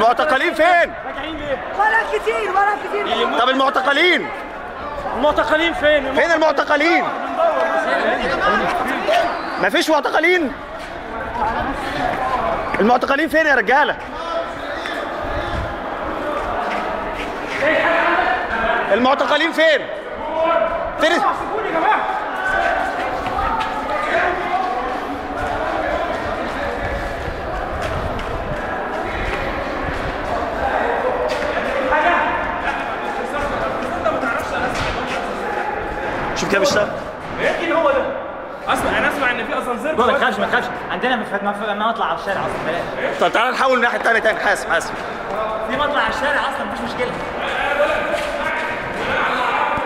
المعتقلين فين ولا كتير ولا كتير طب المعتقلين المعتقلين فين؟ فين المعتقلين مفيش معتقلين المعتقلين فين يا رجاله المعتقلين فين فين شوف كده بيشتغل يمكن هو ده اسمع انا اسمع ان في اسانسير ما تخافش ما تخافش عندنا مف- مف- ما مطلع على الشارع اصلا بلاش طب تعالى نحاول الناحيه الثانيه تاني حاسب حاسب في مطلع على الشارع اصلا مفيش مشكله